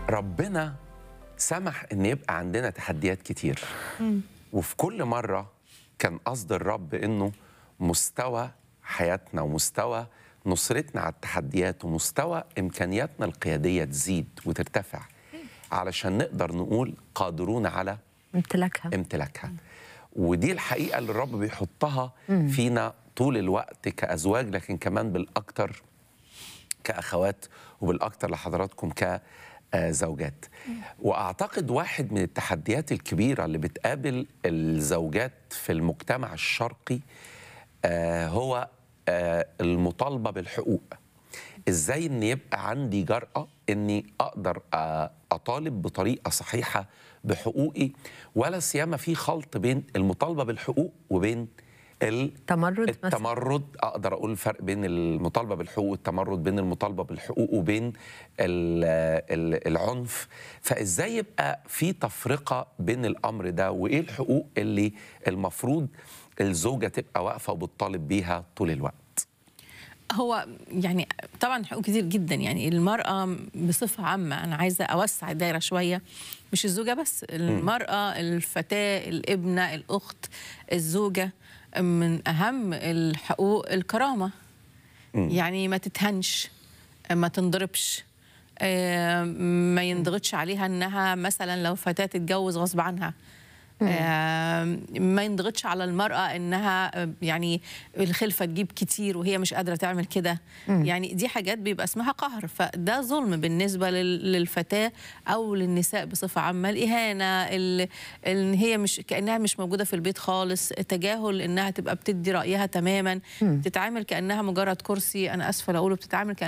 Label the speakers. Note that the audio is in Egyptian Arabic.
Speaker 1: ربنا سمح ان يبقى عندنا تحديات كتير وفي كل مره كان قصد الرب انه مستوى حياتنا ومستوى نصرتنا على التحديات ومستوى امكانياتنا القياديه تزيد وترتفع علشان نقدر نقول قادرون على
Speaker 2: امتلاكها
Speaker 1: امتلاكها ودي الحقيقه اللي الرب بيحطها فينا طول الوقت كازواج لكن كمان بالاكتر كاخوات وبالاكتر لحضراتكم كزوجات واعتقد واحد من التحديات الكبيره اللي بتقابل الزوجات في المجتمع الشرقي آه، هو آه، المطالبه بالحقوق ازاي ان يبقى عندي جرأة اني اقدر آه، اطالب بطريقة صحيحة بحقوقي ولا سيما في خلط بين المطالبة بالحقوق وبين ال-
Speaker 2: تمرد مثلا
Speaker 1: التمرد اقدر اقول الفرق بين المطالبه بالحقوق والتمرد بين المطالبه بالحقوق وبين ال ال العنف فازاي يبقى في تفرقه بين الامر ده وايه الحقوق اللي المفروض الزوجه تبقى واقفه وبتطالب بيها طول الوقت
Speaker 3: هو يعني طبعا حقوق كتير جدا يعني المرأة بصفة عامة أنا عايزة أوسع الدايرة شوية مش الزوجة بس المرأة الفتاة الابنة الأخت الزوجة من أهم الحقوق الكرامة يعني ما تتهنش ما تنضربش آه، ما ينضغطش عليها انها مثلا لو فتاه تتجوز غصب عنها آه، ما ينضغطش على المرأة إنها آه، يعني الخلفة تجيب كتير وهي مش قادرة تعمل كده يعني دي حاجات بيبقى اسمها قهر فده ظلم بالنسبة لل- للفتاة أو للنساء بصفة عامة الإهانة ال- إن هي مش كأنها مش موجودة في البيت خالص تجاهل إنها تبقى بتدي رأيها تماما تتعامل كأنها مجرد كرسي أنا أسفة أقوله بتتعامل كأنها